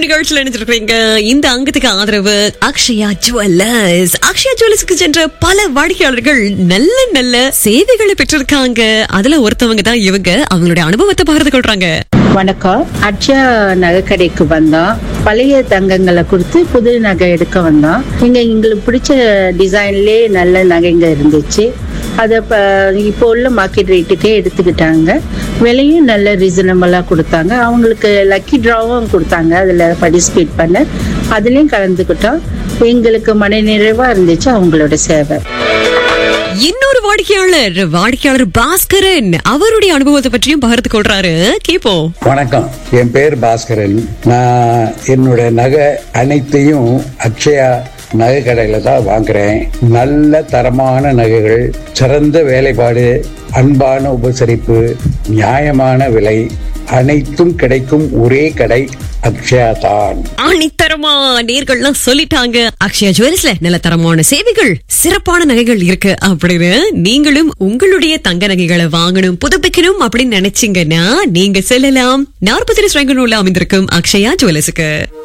நிகழ்ச்சியில் நினைச்சிருக்கீங்க இந்த அங்கத்துக்கு ஆதரவு அக்ஷயா ஜுவல்லர்ஸ் அக்ஷயா ஜுவல்லர்ஸ்க்கு சென்ற பல வாடிக்கையாளர்கள் நல்ல நல்ல சேவைகளை பெற்றிருக்காங்க அதுல ஒருத்தவங்க தான் இவங்க அவங்களுடைய அனுபவத்தை பகிர்ந்து கொள்றாங்க வணக்கம் அட்சயா நகை கடைக்கு வந்தோம் பழைய தங்கங்களை கொடுத்து புது நகை எடுக்க வந்தோம் இங்க எங்களுக்கு பிடிச்ச டிசைன்லயே நல்ல நகைங்க இருந்துச்சு அதை இப்போ இப்போ உள்ள மார்க்கெட் ரேட்டுக்கே எடுத்துக்கிட்டாங்க விலையும் நல்ல ரீசனபிளாக கொடுத்தாங்க அவங்களுக்கு லக்கி ட்ராவும் கொடுத்தாங்க அதில் பார்ட்டிசிபேட் பண்ண அதுலேயும் கலந்துக்கிட்டோம் எங்களுக்கு மன நிறைவாக இருந்துச்சு அவங்களோட சேவை இன்னொரு வாடிக்கையாளர் வாடிக்கையாளர் பாஸ்கரன் அவருடைய அனுபவத்தை பற்றியும் பகிர்ந்து கொள்றாரு கேப்போம் வணக்கம் என் பேர் பாஸ்கரன் நான் என்னோட நகை அனைத்தையும் அக்ஷயா நகை கடையில தான் வாங்குறேன் நல்ல தரமான நகைகள் சிறந்த வேலைப்பாடு அன்பான உபசரிப்பு நியாயமான விலை அனைத்தும் கிடைக்கும் ஒரே கடை அக்ஷயா தான் ஆணித்தரமா நேர்கள்லாம் சொல்லிட்டாங்க அக்ஷயா ஜுவல்ஸ்ல நல்ல தரமான சேவைகள் சிறப்பான நகைகள் இருக்கு அப்படின்னு நீங்களும் உங்களுடைய தங்க நகைகளை வாங்கணும் புதுப்பிக்கணும் அப்படின்னு நினைச்சீங்கன்னா நீங்க செல்லலாம் நாற்பத்தி ரெண்டு அமைந்திருக்கும் அக்ஷயா ஜுவல்ஸுக்கு